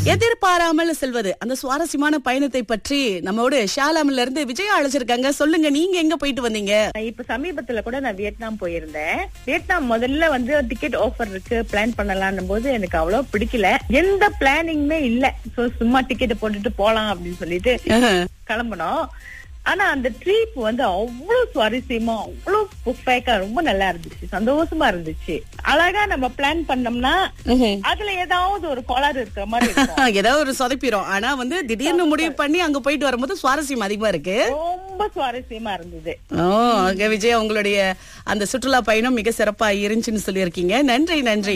எதிர்பாராமல் செல்வது அந்த சுவாரஸ்யமான பயணத்தை பற்றி நம்மோடு ஷாலாமில இருந்து விஜயா அழைச்சிருக்காங்க சொல்லுங்க நீங்க எங்க போயிட்டு வந்தீங்க இப்ப சமீபத்துல கூட நான் வியட்நாம் போயிருந்தேன் வியட்நாம் முதல்ல வந்து டிக்கெட் ஆஃபர் இருக்கு பிளான் பண்ணலாம் போது எனக்கு அவ்வளவு பிடிக்கல எந்த பிளானிங்குமே இல்ல சோ சும்மா டிக்கெட் போட்டுட்டு போலாம் அப்படின்னு சொல்லிட்டு ஆஹ். கிளம்பணும் ஆனா அந்த ட்ரிப் வந்து அவ்வளவு சுவாரஸ்யமா அவ்வளவு பர்ஃபெக்டா ரொம்ப நல்லா இருந்துச்சு சந்தோஷமா இருந்துச்சு அழகா நம்ம பிளான் பண்ணோம்னா ம்ஹும். அதுல ஏதாவது ஒரு கோளாறு இருக்கிற மாதிரி இருக்கும் ஏதாவது ஒரு சொதப்பிரும் ஆனா வந்து திடீர்னு முடிவு பண்ணி அங்க போயிட்டு வரும்போது சுவாரஸ்யம் அதிகமா இருக்கு ரொம்ப சுவாரஸ்யமா இருந்தது ஓ அங்க விஜய் உங்களுடைய அந்த சுற்றுலா பயணம் மிக சிறப்பா இருந்துச்சுன்னு சொல்லியிருக்கீங்க நன்றி நன்றி